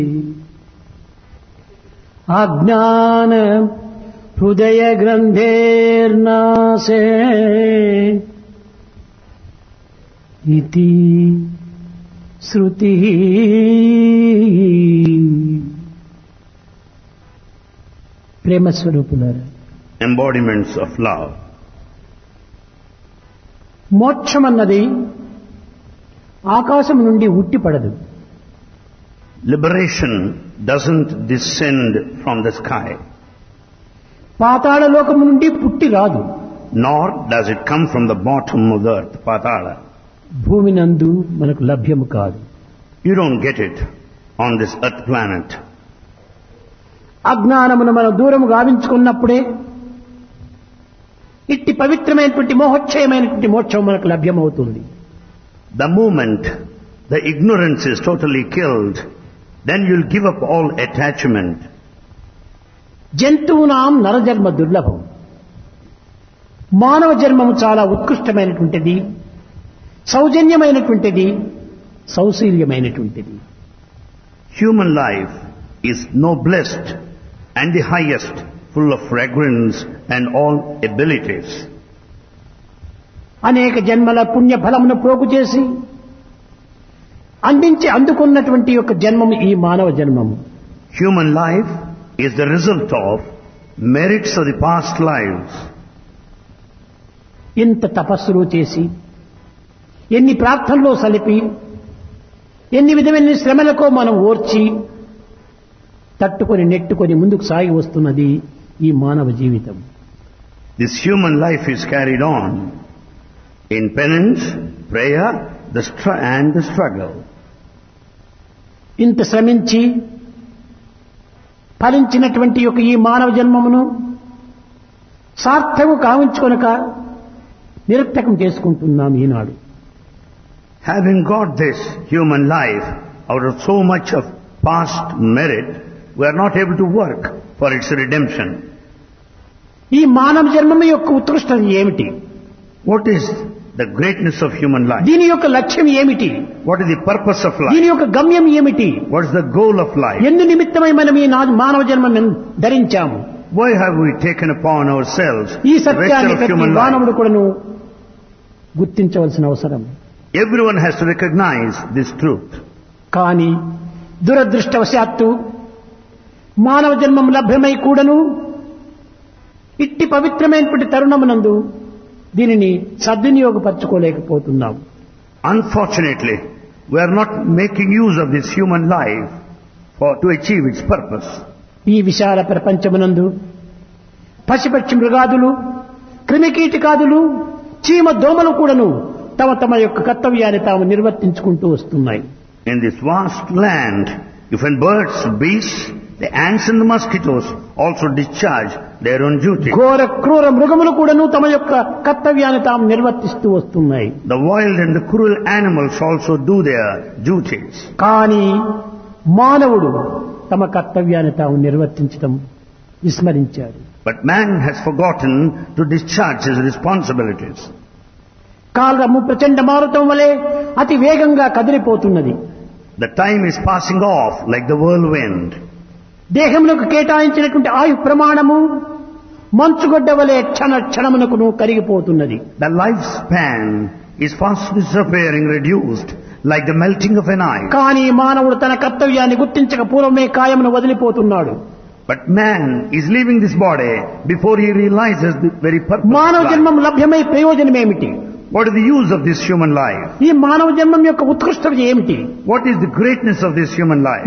అజ్ఞాన హృదయ గ్రంథేర్నాశే ఇతి శృతి ప్రేమ స్వరూపులారా embodiments of love. మోక్షం అన్నది ఆకాశం నుండి ఉట్టిపడదు Liberation doesn't descend from the sky, పాతాళ లోకము నుండి పుట్టి రాదు nor does it come from the bottom of the earth, Patala. భూమి నందు మనకు లభ్యము కాదు You don't get it on this earth planet. అజ్ఞానమును మనం దూరం గావించుకున్నప్పుడే ఇట్టి పవిత్రమైనటువంటి మోహోచ్చయమైనటువంటి మోక్షం మనకు లభ్యమవుతుంది The moment the ignorance is totally killed, then you'll give up all attachment. జంతువునాం నరజన్మ దుర్లభం మానవ జన్మము చాలా ఉత్కృష్టమైనటువంటిది సౌజన్యమైనటువంటిది సౌశీల్యమైనటువంటిది Human life is noblest and the highest, full of fragrance and all abilities. అనేక జన్మల పుణ్య ఫలమును ప్రోగు చేసి అందించి అందుకున్నటువంటి యొక్క జన్మము ఈ మానవ జన్మము Human life is the result of merits of the past lives. ఇంత తపస్సులు చేసి ఎన్ని ప్రార్థనలో సలిపి ఎన్ని విధమైన శ్రమలకో మనం ఓర్చి తట్టుకొని నెట్టుకొని ముందుకు సాగి వస్తున్నది ఈ మానవ జీవితం This human life is carried on in penance, prayer, the str- and the struggle. ఇంత శ్రమించి ఫలించినటువంటి యొక్క ఈ మానవ జన్మమును సార్థము కావించుకొనక నిరర్థకం చేసుకుంటున్నాం ఈనాడు Having got this human life out of so much of past merit, we are not able to work for its redemption. ఈ మానవ జన్మము యొక్క ఉత్కృష్టత ఏమిటి What is the greatness of human life? దీని యొక్క లక్ష్యం ఏమిటి What is the purpose of దీని life? యొక్క గమ్యం ఏమిటి What is the goal of life? ఎందు నిమిత్తమై మనం ఈ నా- మానవ జన్మ ధరించాము Why have we taken upon ourselves ఈ the సత్యాన్ని vector of ప్రతి human life? మానవుడు కూడాను గుర్తించవలసిన అవసరం Everyone has to recognize this truth. కానీ దురదృష్టవశాత్తు మానవ జన్మం లభ్యమై కూడాను ఇట్టి పవిత్రమైనటువంటి తరుణమునందు దీనిని సద్వినియోగపరచుకోలేకపోతున్నాం Unfortunately, we are not making use of this human life for, to achieve its purpose. ఈ విశాల ప్రపంచమునందు పశుపక్షి మృగాదులు క్రిమికీటకాదులు చీమ దోమలు కూడాను తమ తమ యొక్క కర్తవ్యాన్ని తాము నిర్వర్తించుకుంటూ వస్తున్నాయి In this vast land, even birds, beasts, the ants and the mosquitoes also discharge their own duty. ఘోర క్రూర మృగములు కూడాను తమ యొక్క కర్తవ్యాన్ని తాము నిర్వర్తిస్తూ వస్తున్నాయి The wild and the cruel animals also do their duties. కానీ మానవుడు తమ కర్తవ్యాన్ని తాము నిర్వర్తించడం విస్మరించాడు But man has forgotten to discharge his responsibilities. కాలము ప్రచండ మారుతం వలె అతి వేగంగా కదిలిపోతున్నది The time is passing off like the whirlwind. దేహమునకు కేటాయించినటువంటి ఆయు ప్రమాణము మంచుగడ్డ వలె క్షణ క్షణమునకును కరిగిపోతున్నది The lifespan is fast disappearing, reduced, like the melting of an ice. కానీ మానవుడు తన కర్తవ్యాన్ని గుర్తించక పూర్వమే కాయమును వదిలిపోతున్నాడు But man is leaving this body before he realizes the very purpose of మానవ life. జన్మం లభ్యమై ప్రయోజనమేమిటి What is the use of this human life? ఈ మానవ జన్మం యొక్క ఉత్కృష్టత ఏమిటి What is the greatness of this human life?